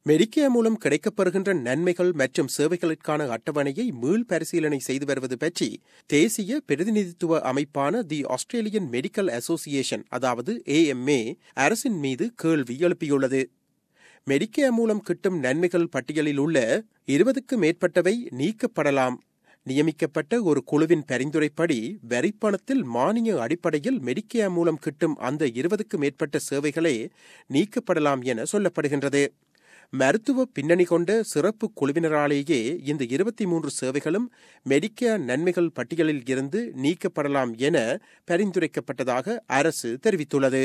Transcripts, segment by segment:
Medicare மூலம் கிடைக்கப்பெறுகின்ற நன்மைகள் மற்றும் சேவைகளுக்கான அட்டவணையை மீள் பரிசீலனை செய்து வருவது பற்றி தேசிய பிரதிநிதித்துவ அமைப்பான தி ஆஸ்திரேலியன் மெடிக்கல் அசோசியேஷன் அதாவது ஏஎம்ஏ அரசின் மீது கேள்வி எழுப்பியுள்ளது மெடிக்கேர் மூலம் கிட்டும் நன்மைகள் பட்டியலில் உள்ள இருபதுக்கு மேற்பட்டவை நீக்கப்படலாம் நியமிக்கப்பட்ட ஒரு குழுவின் பரிந்துரைப்படி வரிப்பணத்தில் மானிய அடிப்படையில் மெடிக்கேர் மூலம் கிட்டும் அந்த இருபதுக்கு மேற்பட்ட சேவைகளே நீக்கப்படலாம் என சொல்லப்படுகின்றது மருத்துவ பின்னணி கொண்ட சிறப்பு குழுவினராலேயே இந்த இருபத்தி மூன்று சேவைகளும் மெடிக்கேர் நன்மைகள் பட்டியலில் இருந்து நீக்கப்படலாம் என பரிந்துரைக்கப்பட்டதாக அரசு தெரிவித்துள்ளது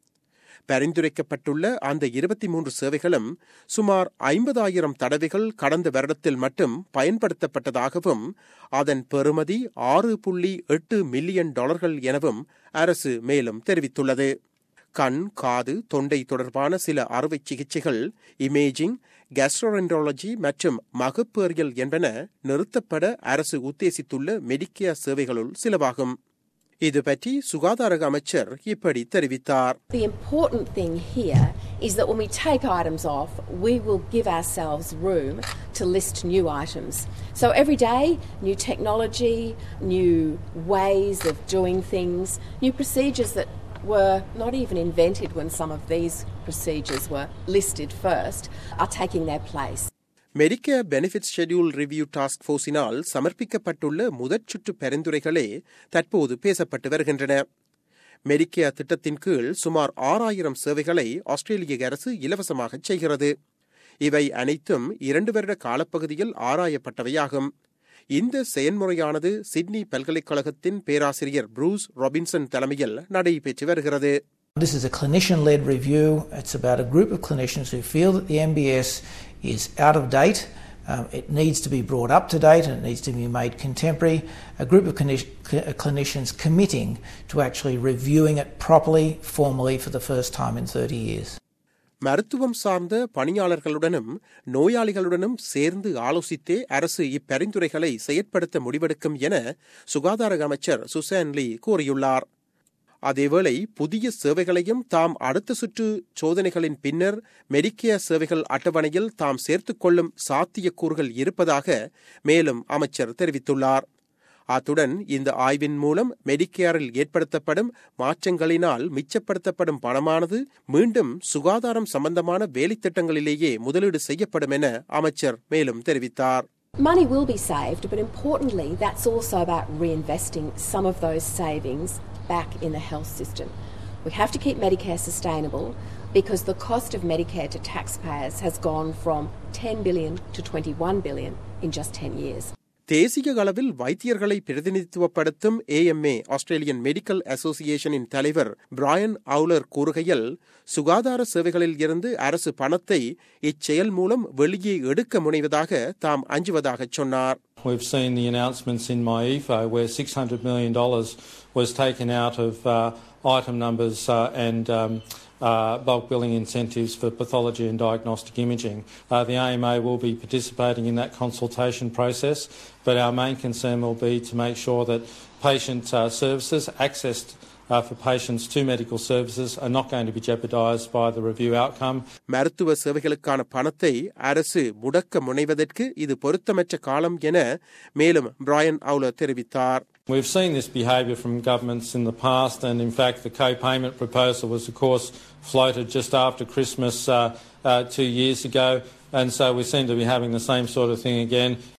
பரிந்துரைக்கப்பட்டுள்ள அந்த இருபத்தி மூன்று சேவைகளும் சுமார் ஐம்பதாயிரம் தடவைகள் கடந்த வருடத்தில் மட்டும் பயன்படுத்தப்பட்டதாகவும் அதன் பெறுமதி ஆறு புள்ளி எட்டு மில்லியன் டாலர்கள் எனவும் அரசு மேலும் தெரிவித்துள்ளது கண் காது தொண்டை தொடர்பான சில அறுவை சிகிச்சைகள் இமேஜிங் கேஸ்ட்ரோரென்டாலஜி மற்றும் மகப்பேறியல் என்பன நிறுத்தப்பட அரசு உத்தேசித்துள்ள மெடிக்கேர் சேவைகளுள் சிலவாகும் இது பற்றி சுகாதார அமைச்சர் இப்படி தெரிவித்தார் The important thing here is that when we take items off, we will give ourselves room to list new items. So every day, new technology, new ways of doing things, new procedures that were not even invented when some of these procedures were listed first are taking their place. Medicare benefit schedule review task போர்ஸினால் சமர்ப்பிக்கப்பட்டுள்ள முதற் சுற்று பரிந்துரைகளே தற்போது பேசப்பட்டு வருகின்றன Medicare திட்டத்தின் கீழ் சுமார் ஆறாயிரம் சேவைகளை ஆஸ்திரேலிய அரசு இலவசமாக செய்கிறது இவை அனைத்தும் இரண்டு வருட காலப்பகுதியில் ஆராயப்பட்டவையாகும் இந்த செயல்முறையானது சிட்னி பல்கலைக்கழகத்தின் பேராசிரியர் ப்ரூஸ் ராபின்சன் தலைமையில் நடைபெற்று வருகிறது This is a clinician led review. It's about a group of clinicians who feel that the MBS is out of date. Um, it needs to be brought up to date and it needs to be made contemporary. A group of clini- cl- clinicians committing to actually reviewing it properly, formally, for the first time in 30 years. மருத்துவம் சார்ந்த பணியாளர்களுடனும் நோயாளிகளுடனும் சேர்ந்து ஆலோசித்தே அரசு இப்பரிந்துரைகளை செயற்படுத்த முடிவெடுக்கும் என சுகாதார அமைச்சர் Susan லீ கூறியுள்ளார் அதேவேளை புதிய சேவைகளையும் தாம் அடுத்த சுற்று சோதனைகளின் பின்னர் மெடிக்கேர் சேவைகள் அட்டவணையில் தாம் சேர்த்துக் கொள்ளும் சாத்தியக்கூறுகள் இருப்பதாக மேலும் அமைச்சர் தெரிவித்துள்ளார் அத்துடன் இந்த ஆய்வின் மூலம் மெடிக்கேரில் ஏற்படுத்தப்படும் மாற்றங்களினால் மிச்சப்படுத்தப்படும் பணமானது மீண்டும் சுகாதாரம் சம்பந்தமான வேலைத்திட்டங்களிலேயே முதலீடு செய்யப்படும் என அமைச்சர் மேலும் தெரிவித்தார் Money will be saved, but importantly, that's also about reinvesting some of those savings back in the health system. We have to keep Medicare sustainable because the cost of Medicare to taxpayers has gone from 10 billion to 21 billion in just 10 years. தேசிய அளவில் வைத்தியர்களை பிரதிநிதித்துவப்படுத்தும் AMA Australian medical அசோசியேஷனின் தலைவர் Brian அவுலர் கூறுகையில் சுகாதார சேவைகளில் இருந்து அரசு பணத்தை இச்செயல் மூலம் வெளியே எடுக்க முனைவதாக தாம் அஞ்சுவதாக சொன்னார் We've seen the announcements in MyEFO where $600 million was taken out of uh, item numbers uh, and um, uh, bulk billing incentives for pathology and diagnostic imaging. Uh, the AMA will be participating in that consultation process, but our main concern will be to make sure that patient uh, services accessed uh, for patients to medical services are not going to be jeopardised by the review outcome. மருத்துவ சேவைகளுக்கான பணத்தை அரசு முடக்க முனைவதற்கு இது பொருத்தமற்ற காலம் என மேலும் பிராயன் அவுலர் தெரிவித்தார் We've seen this behaviour from governments in the past, and in fact, the co payment proposal was, of course, floated just after Christmas uh, uh, two years ago, and so we seem to be having the same sort of thing again.